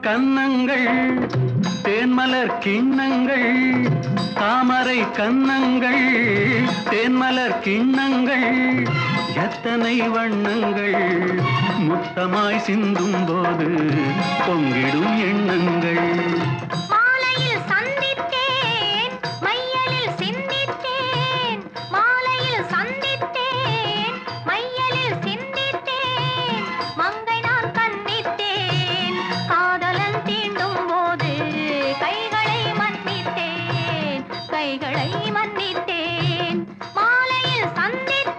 கன்னங்கள் தேன்மலர் கிண்ணங்கள் தாமரை கன்னங்கள் தேன்மலர் கிண்ணங்கள் எத்தனை வண்ணங்கள் முத்தமாய் சிந்தும் போது பொங்கிடும் எண்ணங்கள் மாலையில் சந்தித்தேன் மையலில் சிந்தித்தேன் மாலையில் சந்தித்தேன் மையலில் சிந்தித்தேன் மங்கை நான் கண்ணித்தேன் காதலன் தீண்டும் போது கைகளை மன்னித்தேன் கைகளை மன்னித்தேன் மாலையில் சந்தித்தேன்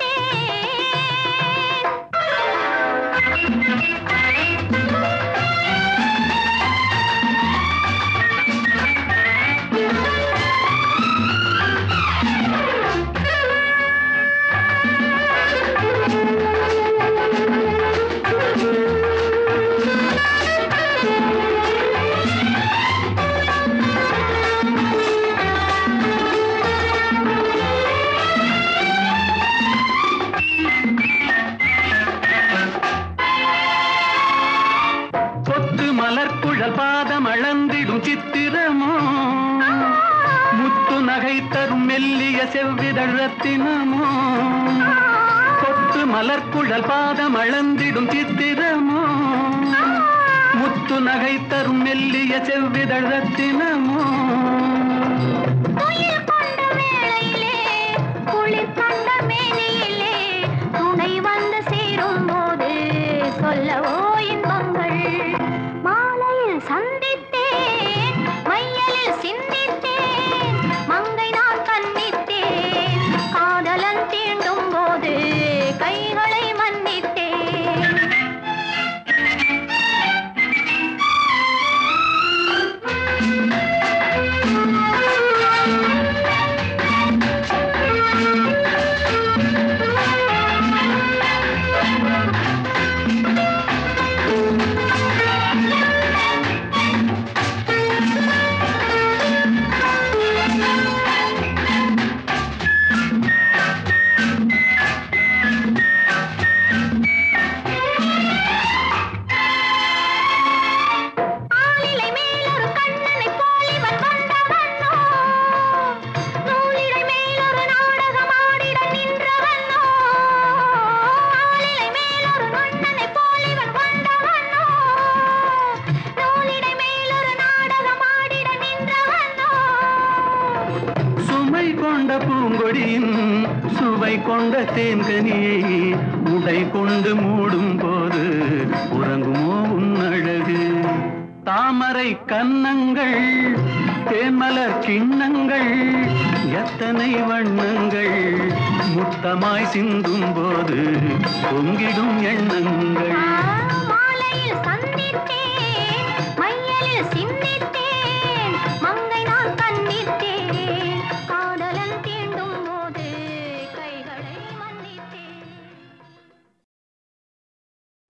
கொத்து மலர்குழல் பாதம் அளந்திடும் சித்திரமோ முத்து நகை தரும் மெல்லிய செவ்விதழ் ரத்தினமோ கொத்து மலர்குழல் பாதம் அளந்திடும் சித்திரமோ முத்து நகை தரும் மெல்லிய செவ்விதழ் ரத்தினமோ துயில் கொண்ட வேளையிலே குளிர் கண்ட மேனியிலே துணை வந்து சேரும் போது சொல்லவோ இன்பங்கள் மாலையில் சந்தித்தேன் மையலில் சிந்தித்தேன் மங்கை நான் கண்ணித்தேன் காதலன் தீண்டும் போது கைகளை மன்னித்தேன் ஆலிலை மேலொரு கண்ணனைப் போல் இவன் வந்தவனோ? நூலிழை மேலொரு நாடகமாடிட நின்றவனோ? ஆலிலை மேலொரு நுண்ணனைப் போல் இவன் வந்தவனோ? நூலிழை மேலொரு நாடகமாடிட நின்றவனோ? சுமை கொண்ட பூங்கொடியின் சுவை கொண்ட தேன்கனியை உடை கொண்டு மூடும் போது உறங்குமோ உன் அழகு தாமரை கன்னங்கள் தேன்மலர் கிண்ணங்கள் எத்தனை வண்ணங்கள் முத்தமாய் சிந்தும் போது பொங்கிடும் எண்ணங்கள் மாலையில் சந்தித்தேன்